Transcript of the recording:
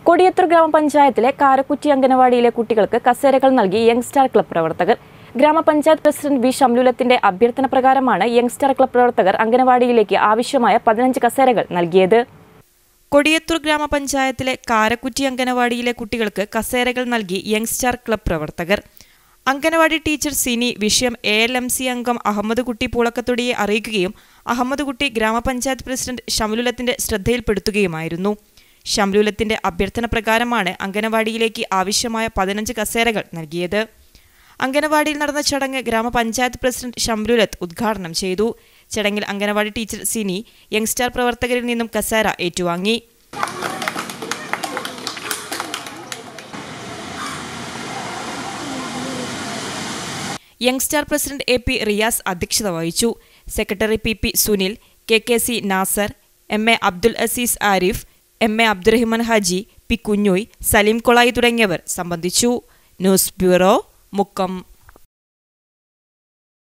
കൊടിയത്തൂർ ഗ്രാമപഞ്ചായത്തിലെ കാരക്കുറ്റി അംഗനവാടിയിലെ കുട്ടികൾക്ക് കസേരകൾ നൽകി യങ് സ്റ്റാർ ക്ലബ് പ്രവർത്തകർ ഗ്രാമപഞ്ചായത്ത് പ്രസിഡന്റ് വി ഷംലുലത്തിന്റെ അഭ്യർത്ഥന പ്രകാരമാണ് യങ് സ്റ്റാർ ക്ലബ് പ്രവർത്തകർ അംഗനവാടിയിലേക്ക് ആവശ്യമായ പതിനഞ്ച് കസേരകൾ നൽകിയത് കൊടിയത്തൂർ ഗ്രാമപഞ്ചായത്തിലെ കാരക്കുറ്റി അംഗനവാടിയിലെ കുട്ടികൾക്ക് കസേരകൾ നൽകി യങ് സ്റ്റാർ ക്ലബ് പ്രവർത്തകർ അംഗനവാടി ടീച്ചർ സിനി വിഷയം എ എൽ എം സി അംഗം അഹമ്മദ് കുട്ടി പൂളക്കത്തൊടിയെ അറിയിക്കുകയും അഹമ്മദ് കുട്ടി ഗ്രാമപഞ്ചായത്ത് പ്രസിഡന്റ് ഷംലുലത്തിന്റെ ശ്രദ്ധയിൽപ്പെടുത്തുകയുമായിരുന്നു ഷംലുലത്തിന്റെ അഭ്യർത്ഥന പ്രകാരമാണ് അംഗനവാടിയിലേക്ക് ആവശ്യമായ പതിനഞ്ച് കസേരകൾ നൽകിയത് അംഗനവാടിയിൽ നടന്ന ചടങ്ങ് ഗ്രാമപഞ്ചായത്ത് പ്രസിഡന്റ് ഷംലുലത്ത് ഉദ്ഘാടനം ചെയ്തു ചടങ്ങിൽ അംഗനവാടി ടീച്ചർ സിനി യങ്സ്റ്റാർ പ്രവർത്തകരിൽ നിന്നും കസേര ഏറ്റുവാങ്ങി Youngstar president A P Riyas അധ്യക്ഷത വഹിച്ചു secretary P P Sunil K K C Nasar M A Abdul Azeez Arif M A Abdurahiman Haji P Kunjoy Saleem Kolayi തുടങ്ങിയവർ സംബന്ധിച്ചു ന്യൂസ് ബ്യൂറോ മുക്കം